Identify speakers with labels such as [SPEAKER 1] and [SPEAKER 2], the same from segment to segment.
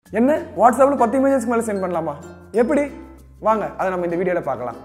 [SPEAKER 1] என்ன வாட்ஸ்அப்பில் பத்து இமேஜஸ்க்கு மேலே சென்ட் பண்ணலாமா எப்படி வாங்க அதை நம்ம இந்த வீடியோவில் பார்க்கலாம்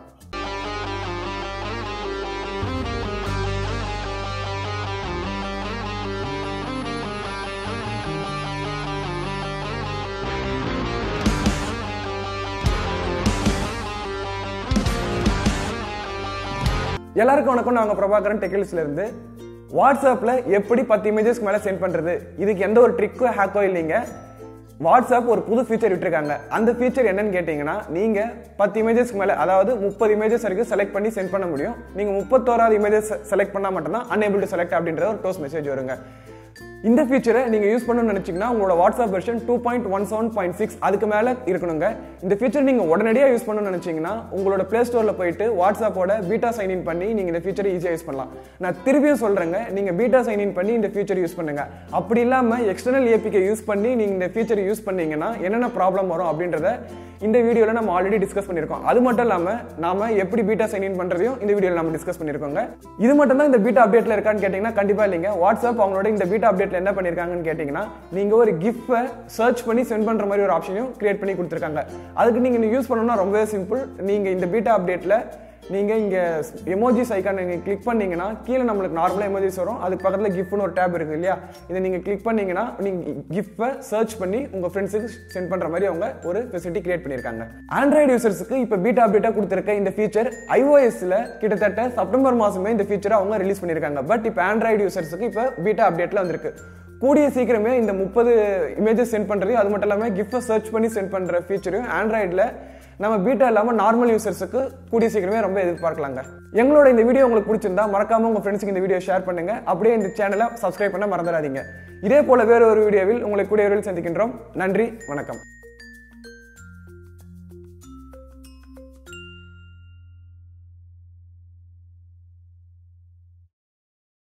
[SPEAKER 1] எல்லாருக்கும் வணக்கம் நாங்கள் பிரபாகரன் டெக்கில்ஸ்ல இருந்து வாட்ஸ்அப்பில் எப்படி பத்து இமேஜஸ்க்கு மேலே சென்ட் பண்ணுறது இதுக்கு எந்த ஒரு ட்ரிக்கோ ஹேக்கோ இல்லைங்க வாட்ஸ்அப் ஒரு புது ஃபீச்சர் விட்டுருக்காங்க அந்த ஃபீச்சர் என்னன்னு கேட்டிங்கன்னா நீங்கள் பத்து இமேஜஸ்க்கு மேலே அதாவது முப்பது இமேஜஸ் வரைக்கும் செலக்ட் பண்ணி சென்ட் பண்ண முடியும் நீங்கள் முப்பத்தோராது இமேஜஸ் செலக்ட் பண்ணால் மட்டும்தான் அன்ஏபிள் டு செலக்ட் அப்படின்ற ஒரு டோஸ் மெசேஜ் வருங்க இந்த ஃபீச்சரை நீங்க யூஸ் பண்ணணும்னு நினைச்சீங்கன்னா உங்களோட WhatsApp version two point one seven point six அதுக்கு மேல இருக்கணுங்க இந்த ஃபீச்சர் நீங்க உடனடியாக யூஸ் பண்ணணும்னு நினைச்சீங்கன்னா உங்களோட பிளே ஸ்டோர்ல போயிட்டு வாட்ஸ்அப்போட பீட்டா சைன் இன் பண்ணி நீங்க இந்த ஃபீச்சரை ஈஸியாக யூஸ் பண்ணலாம் நான் திரும்பியும் சொல்றேங்க நீங்க பீட்டா சைன் இன் பண்ணி இந்த ஃபீச்சர் யூஸ் பண்ணுங்க அப்படி இல்லாம எக்ஸ்டர்னல் ஏபிகே யூஸ் பண்ணி நீங்க இந்த ஃபீச்சர் யூஸ் பண்ணீங்கன்னா என்னென்ன ப்ராப்ளம் வரும் அப்படின்றத இந்த வீடியோல நம்ம ஆல்ரெடி டிஸ்கஸ் பண்ணியிருக்கோம் அது மட்டும் இல்லாம நாம எப்படி பீட்டா சைன் இன் பண்றதையும் இந்த வீடியோல நம்ம டிஸ்கஸ் பண்ணியிருக்கோங்க இது மட்டும் தான் இந்த பீட்டா அப்டேட்ல இருக்கான்னு கேட்டீங்கன்னா கண்டிப்பா இல்லைங்க வாட்ஸ்அப் அவங்களோட இந்த பீட்டா அப்டேட்ல என்ன பண்ணிருக்காங்கன்னு கேட்டீங்கன்னா நீங்க ஒரு கிஃப்ட்டை சர்ச் பண்ணி சென்ட் பண்ற மாதிரி ஒரு ஆப்ஷனையும் கிரியேட் பண்ணி கொடுத்துருக்காங்க அதுக்கு நீங்க யூஸ் பண்ணணும்னா ரொம்பவே சிம்பிள் நீங்க இந்த பீட்டா அப்டேட்ல நீங்க இங்க எமோஜிஸ் ஐக்கான் நீங்க கிளிக் பண்ணீங்கன்னா கீழே நம்மளுக்கு நார்மலா எமோஜிஸ் வரும் அதுக்கு பக்கத்துல கிஃப்ட்னு ஒரு டேப் இருக்கு இல்லையா இதை நீங்க கிளிக் பண்ணீங்கன்னா நீங்க கிஃப்ட்டை சர்ச் பண்ணி உங்க ஃப்ரெண்ட்ஸுக்கு சென்ட் பண்ற மாதிரி அவங்க ஒரு ஃபெசிலிட்டி கிரியேட் பண்ணிருக்காங்க ஆண்ட்ராய்டு யூசர்ஸ்க்கு இப்போ பீட்டா அப்டேட்டா கொடுத்திருக்க இந்த ஃபீச்சர் ஐஓஎஸ்ல கிட்டத்தட்ட செப்டம்பர் மாசமே இந்த ஃபீச்சரை அவங்க ரிலீஸ் பண்ணிருக்காங்க பட் இப்போ ஆண்ட்ராய்டு யூசர்ஸ்க்கு இப்போ பீட்டா அப்டேட்ல வந்திருக்கு கூடிய சீக்கிரமே இந்த முப்பது இமேஜஸ் சென்ட் பண்றதையும் அது மட்டும் இல்லாமல் கிஃப்ட்டை சர்ச் பண்ணி சென்ட் பண்ற ஃபீச்சரையும் ஆண்ட்ராய்டில் நம்ம பீட்டா இல்லாமல் நார்மல் யூசர்ஸுக்கு கூடிய சீக்கிரமே ரொம்ப எதிர்பார்க்கலாங்க எங்களோட இந்த வீடியோ உங்களுக்கு பிடிச்சிருந்தா மறக்காம உங்க ஃப்ரெண்ட்ஸுக்கு இந்த வீடியோ ஷேர் பண்ணுங்க அப்படியே இந்த சேனலை சப்ஸ்கிரைப் பண்ண மறந்துடாதீங்க இதே போல வேற ஒரு வீடியோவில் உங்களை கூடிய விரைவில் சந்திக்கின்றோம் நன்றி வணக்கம்